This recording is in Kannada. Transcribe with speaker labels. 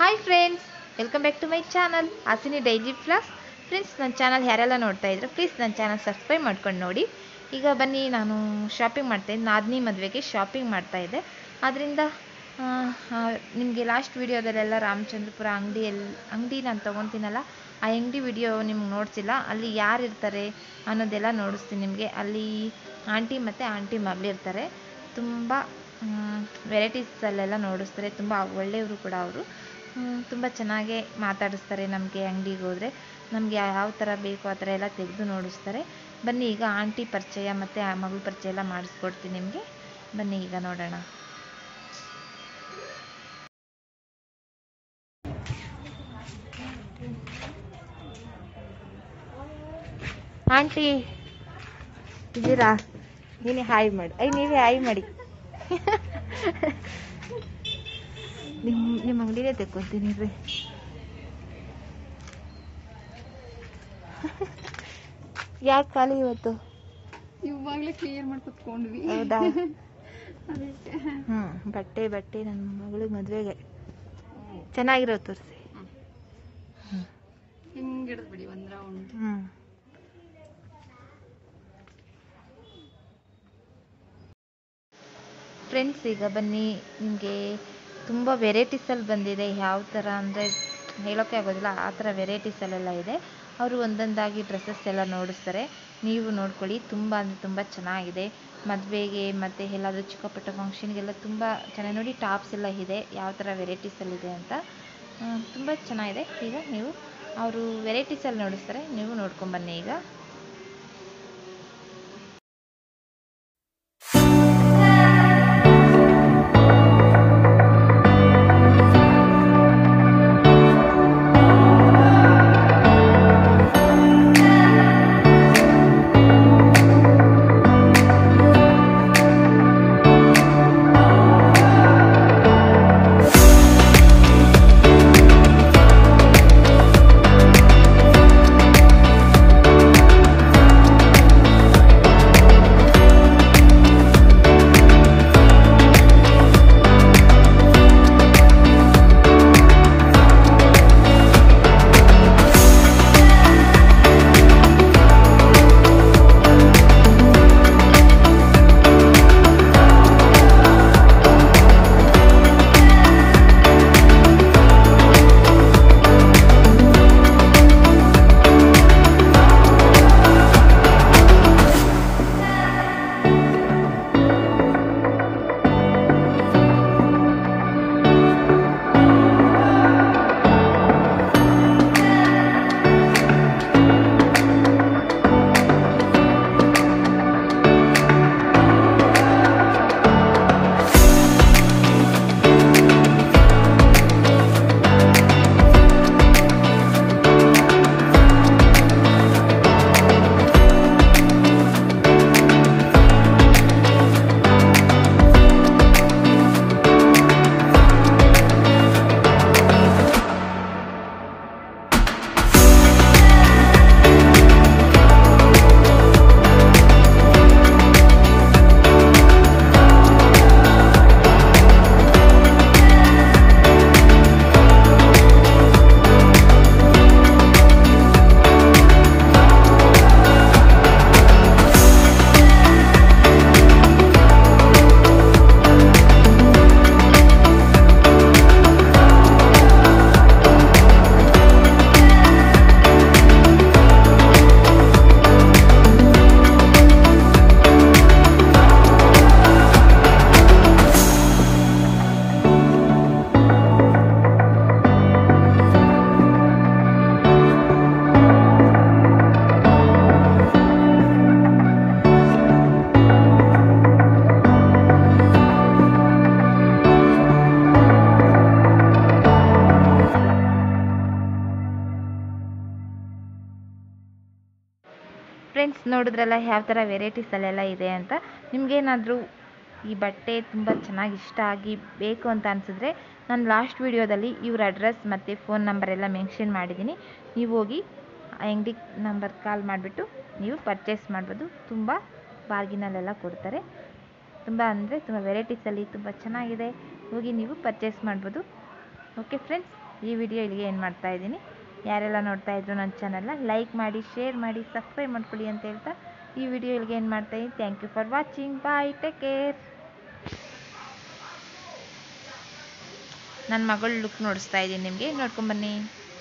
Speaker 1: hi friends welcome back to my channel Hasini daily ಫ್ಲಾಸ್ ಫ್ರೆಂಡ್ಸ್ ನನ್ನ ಚಾನಲ್ ಯಾರೆಲ್ಲ ನೋಡ್ತಾ ಇದ್ರು ಪ್ಲೀಸ್ ನನ್ನ ಚಾನಲ್ ಸಬ್ಸ್ಕ್ರೈಬ್ ಮಾಡ್ಕೊಂಡು ನೋಡಿ ಈಗ ಬನ್ನಿ ನಾನು ಶಾಪಿಂಗ್ ಮಾಡ್ತಾಯಿದ್ದೆ ನಾದಿನಿ ಮದುವೆಗೆ ಶಾಪಿಂಗ್ ಮಾಡ್ತಾಯಿದ್ದೆ ಆದ್ದರಿಂದ ನಿಮಗೆ ಲಾಸ್ಟ್ ವೀಡಿಯೋದಲ್ಲೆಲ್ಲ ರಾಮಚಂದ್ರಪುರ ಅಂಗಡಿಯಲ್ಲಿ ಅಂಗಡಿ ನಾನು ತೊಗೊತೀನಲ್ಲ ಆ ಅಂಗಡಿ ವಿಡಿಯೋ ನಿಮ್ಗೆ ನೋಡ್ಸಿಲ್ಲ ಅಲ್ಲಿ ಯಾರು ಇರ್ತಾರೆ ಅನ್ನೋದೆಲ್ಲ ನೋಡಿಸ್ತೀನಿ ನಿಮಗೆ ಅಲ್ಲಿ ಆಂಟಿ ಮತ್ತು ಆಂಟಿ ಮಗಳಿರ್ತಾರೆ ತುಂಬ ವೆರೈಟೀಸಲ್ಲೆಲ್ಲ ನೋಡಿಸ್ತಾರೆ ತುಂಬ ಒಳ್ಳೆಯವರು ಕೂಡ ಅವರು ತುಂಬ ಚೆನ್ನಾಗೇ ಮಾತಾಡಿಸ್ತಾರೆ ನಮಗೆ ಅಂಗಡಿಗೆ ಹೋದರೆ ನಮಗೆ ಯಾವ ಥರ ಬೇಕು ಆ ಥರ ಎಲ್ಲ ತೆಗೆದು ನೋಡಿಸ್ತಾರೆ ಬನ್ನಿ ಈಗ ಆಂಟಿ ಪರಿಚಯ ಮತ್ತು ಆ ಮಗಳ ಪರಿಚಯ ಎಲ್ಲ ಮಾಡಿಸ್ಕೊಡ್ತೀನಿ ನಿಮಗೆ ಬನ್ನಿ ಈಗ ನೋಡೋಣ ಆಂಟಿ ಇದ್ದೀರಾ ನೀನೇ ಹಾಯ್ ಮಾಡಿ ಐ ನೀವೇ ಹಾಯ್ ಮಾಡಿ ನಿಮ್ಮ ನಿಮ್ಮ ಅಂಗಡಿನೇ ತೆಕ್ಕೊಂತೀನಿ ರೀ ಯಾಕೆ ಖಾಲಿ ಇವತ್ತು
Speaker 2: ಇವಾಗಲೇ ಕ್ಲಿಯರ್ ಮಾಡಿ ಕುತ್ಕೊಂಡ್ವಿ
Speaker 1: ಹೌದಾ
Speaker 2: ಅದಕ್ಕೆ
Speaker 1: ಹ್ಞೂ ಬಟ್ಟೆ ಬಟ್ಟೆ ನನ್ನ ಮಗಳಿಗೆ ಮದುವೆಗೆ ಚೆನ್ನಾಗಿರೋ ತೋರಿಸಿ
Speaker 2: ಹಿಂಗೆ ಹಿಡಿದು ಬಿಡಿ ಒಂದು ರೌಂಡ್
Speaker 1: ಹ್ಞೂ ಫ್ರೆಂಡ್ಸ್ ಈಗ ಬನ್ನಿ ನಿಮಗೆ ತುಂಬ ವೆರೈಟೀಸಲ್ಲಿ ಬಂದಿದೆ ಯಾವ ಥರ ಅಂದರೆ ಹೇಳೋಕ್ಕೆ ಆಗೋದಿಲ್ಲ ಆ ಥರ ವೆರೈಟೀಸಲ್ಲೆಲ್ಲ ಇದೆ ಅವರು ಒಂದೊಂದಾಗಿ ಡ್ರೆಸ್ಸಸ್ ಎಲ್ಲ ನೋಡಿಸ್ತಾರೆ ನೀವು ನೋಡ್ಕೊಳ್ಳಿ ತುಂಬ ಅಂದರೆ ತುಂಬ ಚೆನ್ನಾಗಿದೆ ಮದುವೆಗೆ ಮತ್ತು ಎಲ್ಲಾದರೂ ಚಿಕ್ಕ ಪುಟ್ಟ ಫಂಕ್ಷನ್ಗೆಲ್ಲ ತುಂಬ ಚೆನ್ನಾಗಿ ನೋಡಿ ಟಾಪ್ಸ್ ಎಲ್ಲ ಇದೆ ಯಾವ ಥರ ವೆರೈಟೀಸಲ್ಲಿದೆ ಅಂತ ತುಂಬ ಚೆನ್ನಾಗಿದೆ ಈಗ ನೀವು ಅವರು ವೆರೈಟೀಸಲ್ಲಿ ನೋಡಿಸ್ತಾರೆ ನೀವು ನೋಡ್ಕೊಂಬನ್ನಿ ಈಗ ಫ್ರೆಂಡ್ಸ್ ನೋಡಿದ್ರಲ್ಲ ಯಾವ ಥರ ವೆರೈಟೀಸಲ್ಲೆಲ್ಲ ಇದೆ ಅಂತ ನಿಮಗೇನಾದರೂ ಈ ಬಟ್ಟೆ ತುಂಬ ಚೆನ್ನಾಗಿ ಇಷ್ಟ ಆಗಿ ಬೇಕು ಅಂತ ಅನಿಸಿದ್ರೆ ನಾನು ಲಾಸ್ಟ್ ವೀಡಿಯೋದಲ್ಲಿ ಇವ್ರ ಅಡ್ರೆಸ್ ಮತ್ತು ಫೋನ್ ನಂಬರ್ ಎಲ್ಲ ಮೆನ್ಷನ್ ಮಾಡಿದ್ದೀನಿ ನೀವು ಹೋಗಿ ಆ ಅಂಗಡಿ ನಂಬರ್ ಕಾಲ್ ಮಾಡಿಬಿಟ್ಟು ನೀವು ಪರ್ಚೇಸ್ ಮಾಡ್ಬೋದು ತುಂಬ ಬಾರ್ಗಿನಲ್ಲೆಲ್ಲ ಕೊಡ್ತಾರೆ ತುಂಬ ಅಂದರೆ ತುಂಬ ವೆರೈಟೀಸಲ್ಲಿ ತುಂಬ ಚೆನ್ನಾಗಿದೆ ಹೋಗಿ ನೀವು ಪರ್ಚೇಸ್ ಮಾಡ್ಬೋದು ಓಕೆ ಫ್ರೆಂಡ್ಸ್ ಈ ವಿಡಿಯೋ ಇಲ್ಲಿಗೆ ಏನು ಮಾಡ್ತಾ ಇದ್ದೀನಿ ಯಾರೆಲ್ಲ ನೋಡ್ತಾ ಇದ್ರು ನನ್ನ ಚಾನಲ್ನ ಲೈಕ್ ಮಾಡಿ ಶೇರ್ ಮಾಡಿ ಸಬ್ಸ್ಕ್ರೈಬ್ ಮಾಡ್ಕೊಳ್ಳಿ ಅಂತ ಹೇಳ್ತಾ ಈ ವಿಡಿಯೋ ಇಲ್ಲಿಗೆ ಏನು ಮಾಡ್ತಾ ಇದ್ದೀನಿ thank you for watching bye take care ನನ್ನ ಮಗಳು ಲುಕ್ ನೋಡಿಸ್ತಾ ಇದ್ದೀನಿ ನಿಮಗೆ ನೋಡ್ಕೊಂಬನ್ನಿ